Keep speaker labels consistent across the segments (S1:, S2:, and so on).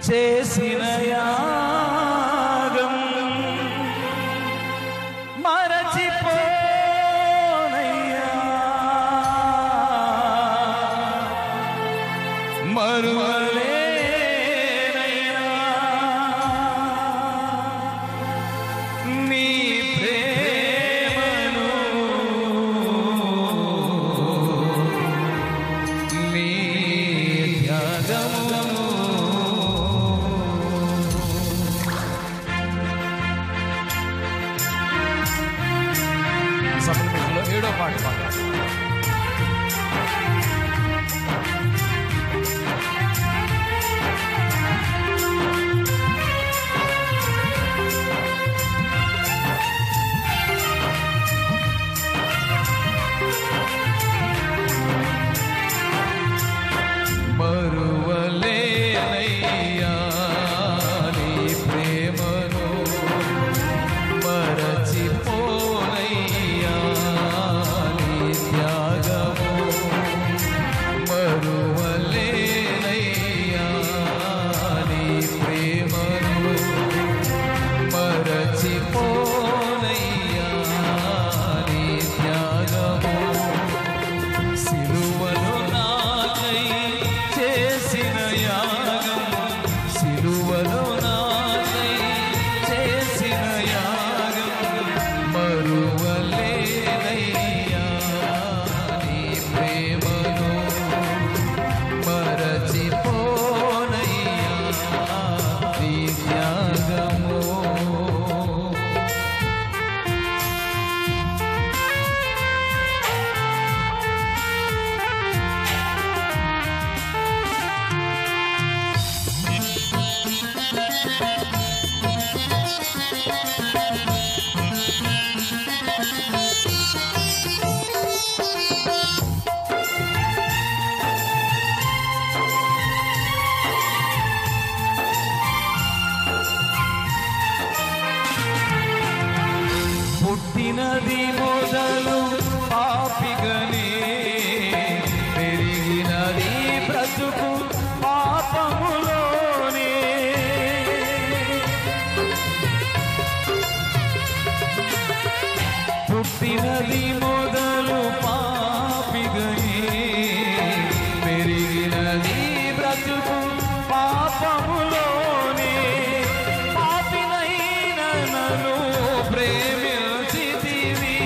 S1: చేసిన యాగం మరచిపోనయ్యా మరువలేనయ్యా నీ ప్రేమను నీ త్యాగమును సప్లిమెంట్లో ఏడో పాట పాడాలి మరువలేనయ్యా నీ ప్రేమను మరచిపోనయ్యా నీ త్యాగము మరువలేనయ్యా నీ ప్రేమను మరచిపోనయ్యా నీ త్యాగము సిలువలో నాకై చేసిన యాగం సిలువలో నాకై చేసిన యాగం మరువలేనయ్యా నీ ప్రేమను మరచిపోనయ్యా నీ త్యాగము పుట్టినది మొదలు పాపిగనే పెరిగినది బ్రతుకు పాపములోనే పుట్టినది మొదలు పాపిగనే పెరిగినది బ్రతుకు పాపములోనే పాపినైన నన్ను ప్రేమించితివి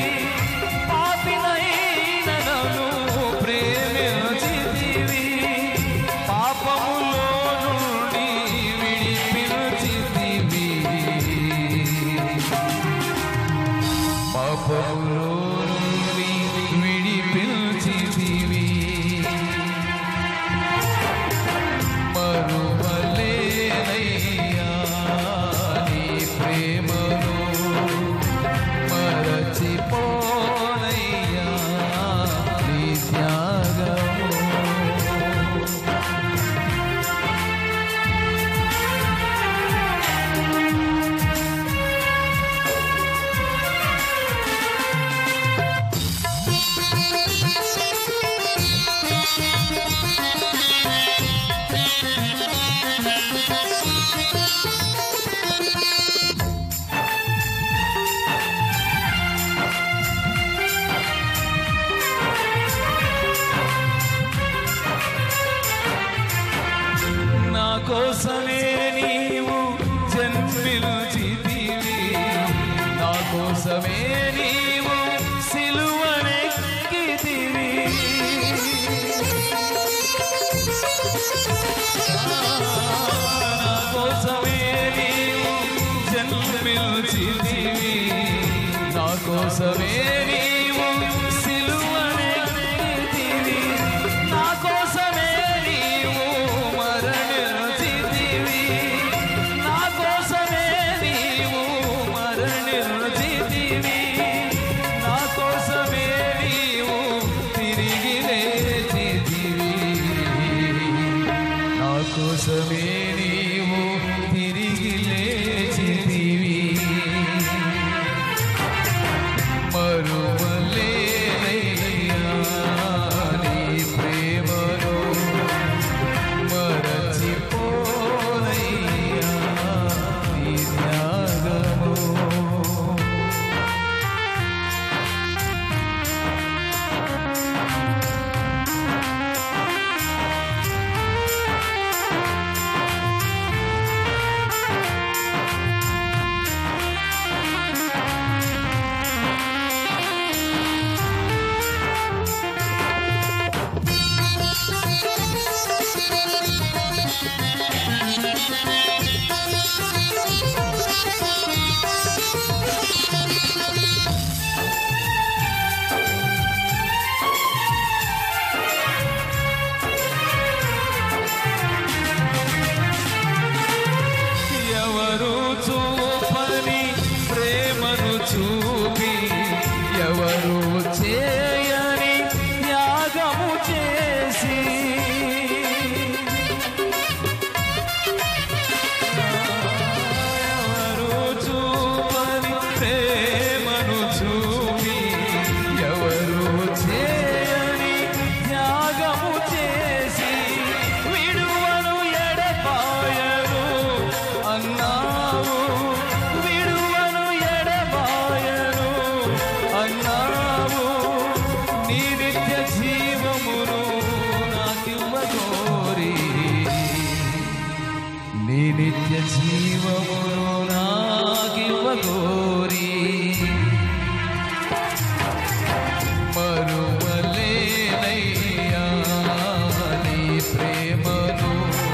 S1: పాపినైన నన్ను ప్రేమించితివి పాపములో నుండి విడిపించితివి పాపములో నుండి విడిపించితివి మరువలేనయ్యా నీ ప్రేమను మరచిపోనయ్యా నీ త్యాగము నా కోసమే నీవు జన్మించితివి నా కోసమే నీవు సిలువనెక్కితివి నా కోసమే నీవు జన్మించితివి నా కోసమే నీవు సిలువనెక్కితివి నా కోసమే నీవు మరణించితివి నా కోసమే నీవు మరణించితివి నా కోసమే నీవు తిరిగి లేచితివి నా కోసమే నీవు తిరిగి లేచితివి మరువలేనయ్యా నీ ప్రేమను మరచిపోనయ్యా నిత్య జీవమును నాకివ్వగోరి మరువలేనయ్యా నీ ప్రేమను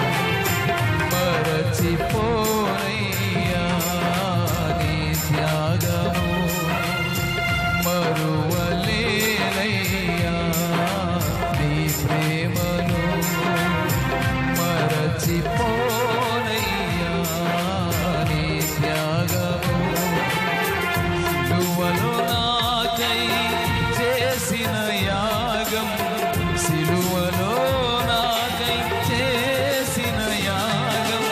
S1: మరచిపోనయ్యా నీ త్యాగము మరువలేనయ్యా నీ ప్రేమను మరచిపోనయ్యా నీ త్యాగము సిలువలో నాకై చేసిన యాగం సిలువలో నాకై చేసిన యాగం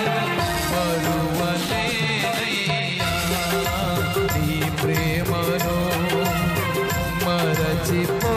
S1: మరువలేనయ్యా నీ ప్రేమను మరచిపో